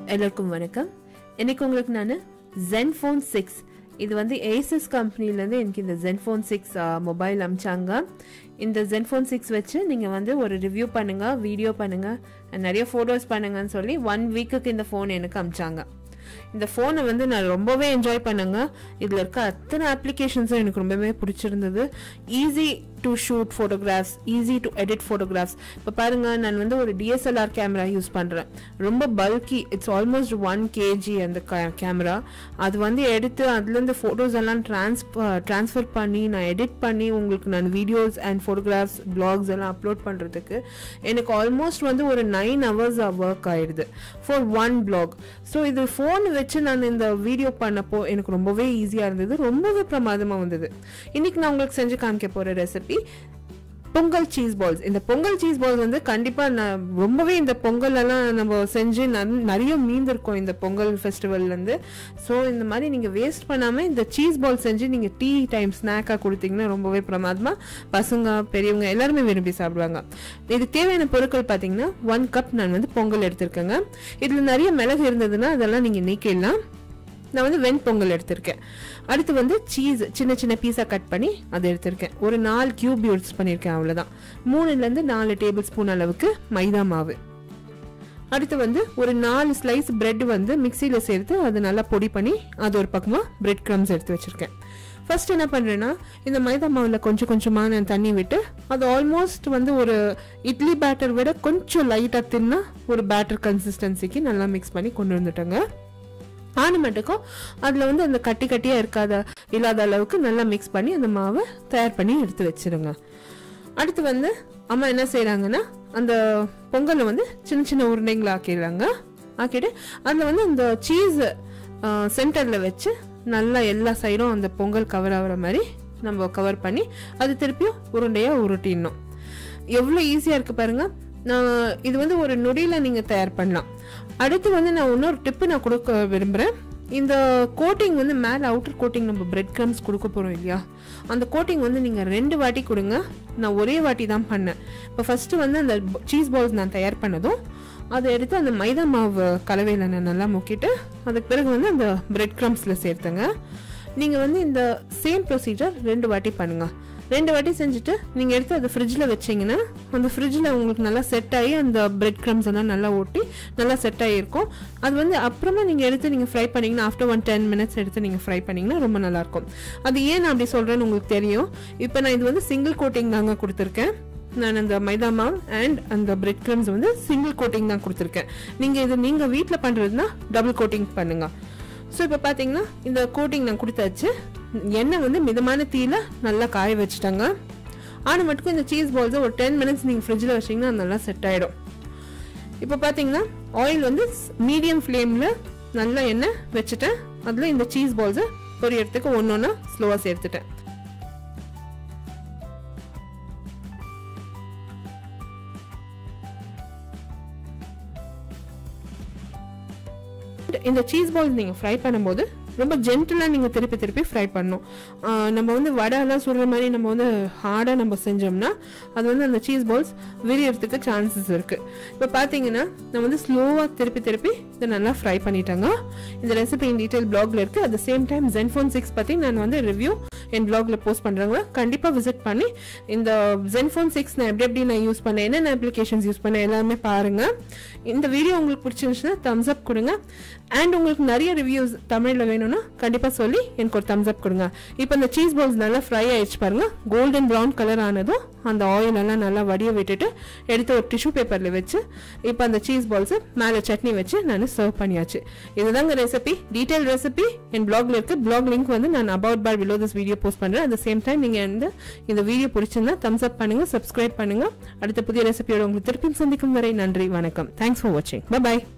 எல்லாருக்கும் வணக்கம் இன்னைக்கு உங்களுக்கு நான் ஜென்ஃபோன் சிக்ஸ் இது வந்து ஏசஸ் கம்பெனிலேருந்து எனக்கு இந்த ஜென்ஃபோன் சிக்ஸ் மொபைல் அமிச்சாங்க இந்த ஜென்ஃபோன் சிக்ஸ் வச்சு நீங்கள் வந்து ஒரு ரிவ்யூ பண்ணுங்கள் வீடியோ பண்ணுங்கள் நிறைய ஃபோட்டோஸ் பண்ணுங்கன்னு சொல்லி ஒன் வீக்குக்கு இந்த ஃபோன் எனக்கு அமிச்சாங்க இந்த ஃபோனை வந்து நான் ரொம்பவே என்ஜாய் பண்ணேங்க இதில் இருக்க அத்தனை அப்ளிகேஷன்ஸும் எனக்கு ரொம்பவே பிடிச்சிருந்தது easy to shoot photographs easy to edit photographs இப்போ பாருங்க நான் வந்து ஒரு டிஎஸ்எல்ஆர் கேமரா யூஸ் பண்ணுறேன் ரொம்ப bulky it's almost one KG அந்த கேமரா அது வந்து எடுத்து அதுலேருந்து ஃபோட்டோஸ் எல்லாம் ட்ரான்ஸ் ட்ரான்ஸ்ஃபர் பண்ணி நான் எடிட் பண்ணி உங்களுக்கு நான் வீடியோஸ் அண்ட் ஃபோட்டோகிராஃப்ஸ் பிளாக்ஸ் எல்லாம் அப்லோட் பண்ணுறதுக்கு எனக்கு ஆல்மோஸ்ட் வந்து ஒரு நைன் ஹவர்ஸ் ஒர்க் ஆயிடுது ஃபார் ஒன் பிளாக் ஸோ இது ஃபோன் வச்சு நான் இந்த வீடியோ பண்ணப்போ எனக்கு ரொம்பவே ஈஸியாக இருந்தது ரொம்பவே பிரமாதமாக வந்தது இன்னைக்கு நான் உங்களுக்கு செஞ்சு காமிக்க போகிற ரெசிபி பொங்கல் சீஸ் பால்ஸ் இந்த பொங்கல் சீஸ் பால்ஸ் வந்து கண்டிப்பாக நான் ரொம்பவே இந்த பொங்கல் எல்லாம் நம்ம செஞ்சு நன்- நிறைய மீந்திருக்கோம் இந்த பொங்கல் ஃபெஸ்டிவல்லேருந்து ஸோ இந்த மாதிரி நீங்கள் வேஸ்ட் பண்ணாமல் இந்த சீஸ் பால் செஞ்சு நீங்கள் டீ டைம் ஸ்நாக்காக கொடுத்தீங்கன்னா ரொம்பவே பிரமாதமாக பசங்க பெரியவங்க எல்லாருமே விரும்பி சாப்பிடுவாங்க இதுக்கு தேவையான பொருட்கள் பார்த்தீங்கன்னா ஒன் கப் நான் வந்து பொங்கல் எடுத்திருக்கேங்க இதில் நிறைய மிளகு இருந்ததுன்னா அதெல்லாம் நீங்கள் நீக்கிடலாம் நான் வந்து வெண்பொங்கல் எடுத்திருக்கேன் அடுத்து வந்து சீஸ் சின்ன சின்ன பீஸாக கட் பண்ணி அதை எடுத்திருக்கேன் ஒரு நாலு கியூப் யூஸ் பண்ணியிருக்கேன் அவ்வளோதான் மூணுலேருந்து நாலு டேபிள் ஸ்பூன் அளவுக்கு மைதா மாவு அடுத்து வந்து ஒரு நாலு ஸ்லைஸ் பிரெட் வந்து மிக்சியில் சேர்த்து அதை நல்லா பொடி பண்ணி அது ஒரு பக்கமாக பிரெட் க்ரம்ஸ் எடுத்து வச்சுருக்கேன் ஃபர்ஸ்ட் என்ன பண்ணுறேன்னா இந்த மைதா மாவில் கொஞ்சம் கொஞ்சமாக நான் தண்ணி விட்டு அது ஆல்மோஸ்ட் வந்து ஒரு இட்லி பேட்டர் விட கொஞ்சம் லைட்டாக தின்னா ஒரு பேட்டர் கன்சிஸ்டன்சிக்கு நல்லா மிக்ஸ் பண்ணி கொண்டு வந்துட்டேங்க ஆனமேட்டுக்கும் அதில் வந்து அந்த கட்டி கட்டியாக இருக்காத இல்லாத அளவுக்கு நல்லா மிக்ஸ் பண்ணி அந்த மாவை தயார் பண்ணி எடுத்து வச்சிருங்க அடுத்து வந்து அம்மா என்ன செய்கிறாங்கன்னா அந்த பொங்கலை வந்து சின்ன சின்ன உருண்டைங்களா ஆக்கிடுறாங்க ஆக்கிட்டு அதில் வந்து அந்த சீஸ் சென்டரில் வச்சு நல்லா எல்லா சைடும் அந்த பொங்கல் கவர் ஆகிற மாதிரி நம்ம கவர் பண்ணி அது திருப்பியும் உருண்டையாக உருட்டிடணும் எவ்வளோ ஈஸியாக இருக்குது பாருங்க நான் இது வந்து ஒரு நொடியில் நீங்கள் தயார் பண்ணலாம் அடுத்து வந்து நான் இன்னொரு டிப்பு நான் கொடுக்க விரும்புகிறேன் இந்த கோட்டிங் வந்து மேலே அவுட்டர் கோட்டிங் நம்ம பிரெட் க்ரம்ஸ் கொடுக்க போகிறோம் இல்லையா அந்த கோட்டிங் வந்து நீங்கள் ரெண்டு வாட்டி கொடுங்க நான் ஒரே வாட்டி தான் பண்ணேன் இப்போ ஃபஸ்ட்டு வந்து அந்த சீஸ் பால்ஸ் நான் தயார் பண்ணதும் அதை எடுத்து அந்த மைதா மாவு கலவையில் நான் நல்லா முக்கிட்டு அதுக்கு பிறகு வந்து அந்த பிரெட் க்ரம்ஸில் சேர்த்துங்க நீங்கள் வந்து இந்த சேம் ப்ரொசீஜர் ரெண்டு வாட்டி பண்ணுங்கள் ரெண்டு வாட்டி செஞ்சுட்டு நீங்கள் எடுத்து அதை ஃப்ரிட்ஜில் வச்சீங்கன்னா அந்த ஃப்ரிட்ஜில் உங்களுக்கு நல்லா செட் ஆகி அந்த பிரெட் க்ரம்ஸ் எல்லாம் நல்லா ஒட்டி நல்லா செட் ஆகிருக்கும் அது வந்து அப்புறமா நீங்கள் எடுத்து நீங்கள் ஃப்ரை பண்ணிங்கன்னா ஆஃப்டர் ஒன் டென் மினிட்ஸ் எடுத்து நீங்கள் ஃப்ரை பண்ணிங்கன்னா ரொம்ப நல்லாயிருக்கும் அது ஏன் நான் அப்படி சொல்கிறேன்னு உங்களுக்கு தெரியும் இப்போ நான் இது வந்து சிங்கிள் கோட்டிங் தாங்க கொடுத்துருக்கேன் நான் அந்த மைதா மாவு அண்ட் அந்த பிரெட் க்ரம்ஸ் வந்து சிங்கிள் கோட்டிங் தான் கொடுத்துருக்கேன் நீங்கள் இது நீங்கள் வீட்டில் பண்ணுறதுனா டபுள் கோட்டிங் பண்ணுங்கள் ஸோ இப்போ பார்த்தீங்கன்னா இந்த கோட்டிங் நான் கொடுத்தாச்சு எண்ணெய் வந்து மிதமான தீயில நல்லா காய வச்சுட்டாங்க ஆனால் மட்டும் இந்த சீஸ் பால்ஸை ஒரு டென் மினிட்ஸ் நீங்கள் ஃப்ரிட்ஜில் வச்சிங்கன்னா அது நல்லா செட் ஆகிடும் இப்போ பார்த்தீங்கன்னா ஆயில் வந்து மீடியம் ஃப்ளேமில் நல்லா எண்ணெய் வச்சுட்டேன் அதில் இந்த சீஸ் பால்ஸை பொரியறதுக்கு ஒன்று ஒன்றா ஸ்லோவாக சேர்த்துட்டேன் இந்த சீஸ் பால்ஸ் நீங்கள் ஃப்ரை பண்ணும்போது ரொம்ப ஜென்டலாக நீங்கள் திருப்பி திருப்பி ஃப்ரை பண்ணணும் ஆஹ் நம்ம வந்து வடைலாம் சுடுற மாதிரி நம்ம வந்து ஹார்டாக நம்ம செஞ்சோம்னா அது வந்து அந்த சீஸ் பால்ஸ் விரியறதுக்கு சான்சஸ் இருக்குது இப்போ பார்த்தீங்கன்னா நான் வந்து ஸ்லோவாக திருப்பி திருப்பி இதை நல்லா ஃப்ரை பண்ணிட்டாங்க இந்த ரெசிபி இன் டீட்டெயில் பிளாக்ல இருக்குது at the same time Zenfone six பற்றி நான் வந்து ரிவ்யூ என் பிளாக்ல போஸ்ட் பண்ணுறவங்க கண்டிப்பாக விசிட் பண்ணி இந்த ஜென்ஃபோன் சிக்ஸ் நான் எப்படி எப்படி நான் யூஸ் பண்ணேன் என்னென்ன அப்ளிகேஷன்ஸ் யூஸ் பண்ணேன் எல்லாமே பாருங்கள் இந்த வீடியோ உங்களுக்கு பிடிச்சிருந்துச்சுன்னா தம்ஸ் அப் கொடுங்க அண்ட் உங்களுக்கு நிறைய ரிவ்யூஸ் தமிழில் வேணும்னா கண்டிப்பாக சொல்லி எனக்கு ஒரு தம்ஸ் அப் கொடுங்க இப்போ இந்த சீஸ் பால்ஸ் நல்லா ஃப்ரை ஆயிடுச்சு பாருங்க கோல்டன் ப்ரௌன் கலர் ஆனதும் அந்த ஆயில் எல்லாம் நல்லா வடிய விட்டுட்டு எடுத்து ஒரு டிஷ்யூ பேப்பரில் வச்சு இப்போ அந்த சீஸ் பால்ஸை மேலே சட்னி வச்சு நான் சர்வ் பண்ணியாச்சு இதுதாங்க ரெசிபி டீடைல் ரெசிபி என் பிளாக்ல இருக்கு பிளாக் லிங்க் வந்து நான் about bar below this video post பண்ணுறேன் அட் சேம் டைம் நீங்கள் வந்து இந்த வீடியோ பிடிச்சிருந்தா தம்ஸ் அப் பண்ணுங்க சப்ஸ்கிரைப் பண்ணுங்க அடுத்த புதிய ரெசிபியோட உங்களுக்கு திருப்பியும் சந்திக்கும் வரை நன்றி வணக்கம் தேங்க்ஸ் ஃபார் வாட்சிங் பை